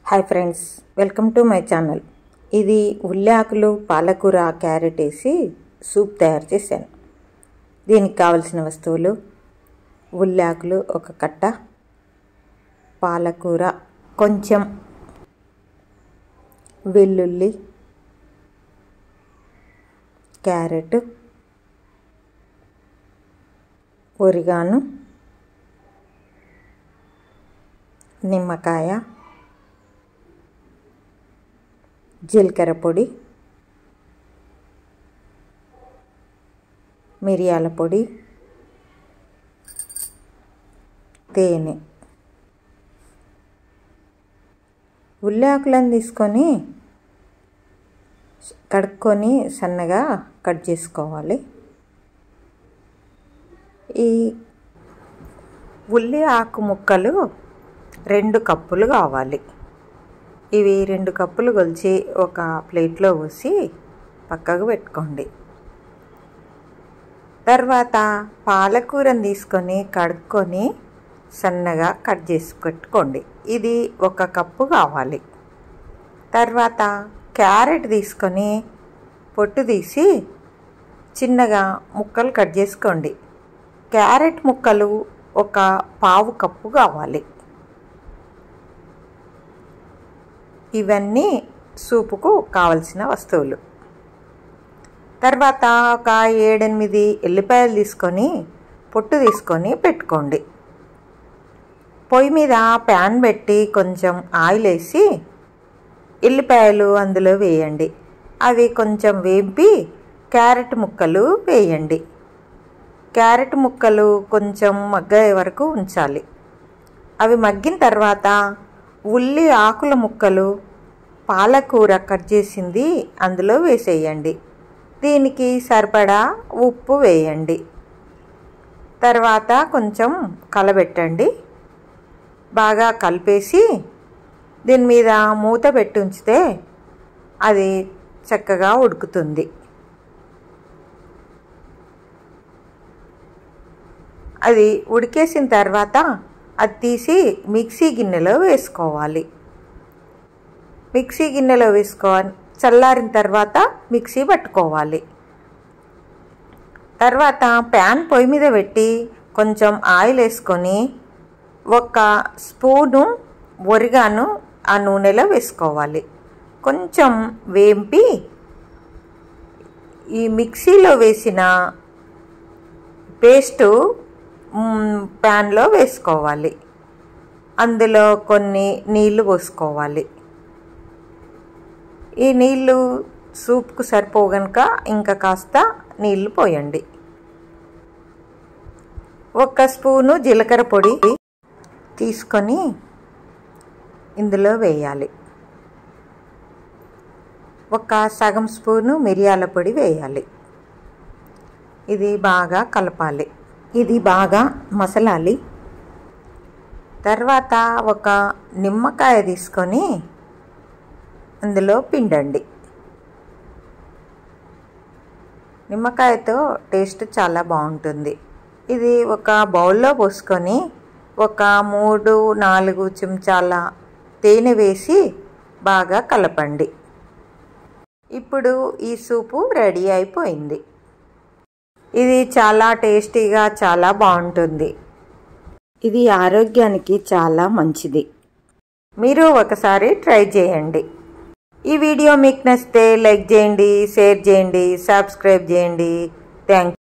hi friends welcome to my channel ఇది ఉల్లాకులు పాలకూర క్యారెట్ వేసి సూప్ తయారు చేశాను దీనికి కావలసిన వస్తువులు ఉల్లాకులు ఒక కట్ట పాలకూర కొంచెం వెల్లుల్లి క్యారెట్ ఒరిగాను నిమ్మకాయ జీలకర్ర పొడి మిరియాల పొడి తేనె ఉల్లాకులను తీసుకొని కడుక్కొని సన్నగా కట్ చేసుకోవాలి ఈ ఉల్లి ఆకు ముక్కలు రెండు కప్పులు కావాలి ఇవి రెండు కప్పులు కొలిచి ఒక ప్లేట్లో పోసి పక్కకు పెట్టుకోండి తర్వాత పాలకూరని తీసుకొని కడుక్కొని సన్నగా కట్ చేసి పెట్టుకోండి ఇది ఒక కప్పు కావాలి తర్వాత క్యారెట్ తీసుకొని పొట్టు తీసి చిన్నగా ముక్కలు కట్ చేసుకోండి క్యారెట్ ముక్కలు ఒక పావు కప్పు కావాలి ఇవన్నీ సూపుకు కావలసిన వస్తువులు తర్వాత ఒక ఏడెనిమిది ఎల్లిపాయలు తీసుకొని పొట్టు తీసుకొని పెట్టుకోండి పొయ్యి మీద ప్యాన్ పెట్టి కొంచెం ఆయిల్ వేసి ఎల్లిపాయలు అందులో వేయండి అవి కొంచెం వేంపి క్యారెట్ ముక్కలు వేయండి క్యారెట్ ముక్కలు కొంచెం మగ్గే వరకు ఉంచాలి అవి మగ్గిన తర్వాత ఉల్లి ఆకుల ముక్కలు పాలకూర కట్ చేసింది అందులో వేసేయండి దీనికి సరిపడా ఉప్పు వేయండి తర్వాత కొంచెం కలబెట్టండి బాగా కలిపేసి దీని మీద మూత పెట్టి ఉంచితే అది చక్కగా ఉడుకుతుంది అది ఉడికేసిన తర్వాత అది తీసి మిక్సీ గిన్నెలో వేసుకోవాలి మిక్సీ గిన్నెలో వేసుకోవాలి చల్లారిన తర్వాత మిక్సీ పట్టుకోవాలి తర్వాత ప్యాన్ పొయ్యి మీద పెట్టి కొంచెం ఆయిల్ వేసుకొని ఒక స్పూను ఒరిగాను ఆ నూనెలో వేసుకోవాలి కొంచెం వేంపి ఈ మిక్సీలో వేసిన పేస్టు ప్యాన్లో వేసుకోవాలి అందులో కొన్ని నీళ్లు పోసుకోవాలి ఈ నీళ్ళు సూప్కు సరిపో గనుక ఇంకా కాస్త నీళ్లు పోయండి ఒక స్పూను జీలకర్ర పొడి తీసుకొని ఇందులో వేయాలి ఒక సగం స్పూను మిరియాల పొడి వేయాలి ఇది బాగా కలపాలి ఇది బాగా మసలాలి తర్వాత ఒక నిమ్మకాయ తీసుకొని అందులో పిండండి నిమ్మకాయతో టేస్ట్ చాలా బాగుంటుంది ఇది ఒక బౌల్లో పోసుకొని ఒక మూడు నాలుగు చెంచాల తేనె వేసి బాగా కలపండి ఇప్పుడు ఈ సూపు రెడీ అయిపోయింది ఇది చాలా టేస్టీగా చాలా బాగుంటుంది ఇది ఆరోగ్యానికి చాలా మంచిది మీరు ఒకసారి ట్రై చేయండి ఈ వీడియో మీకు నచ్చితే లైక్ చేయండి షేర్ చేయండి సబ్స్క్రైబ్ చేయండి థ్యాంక్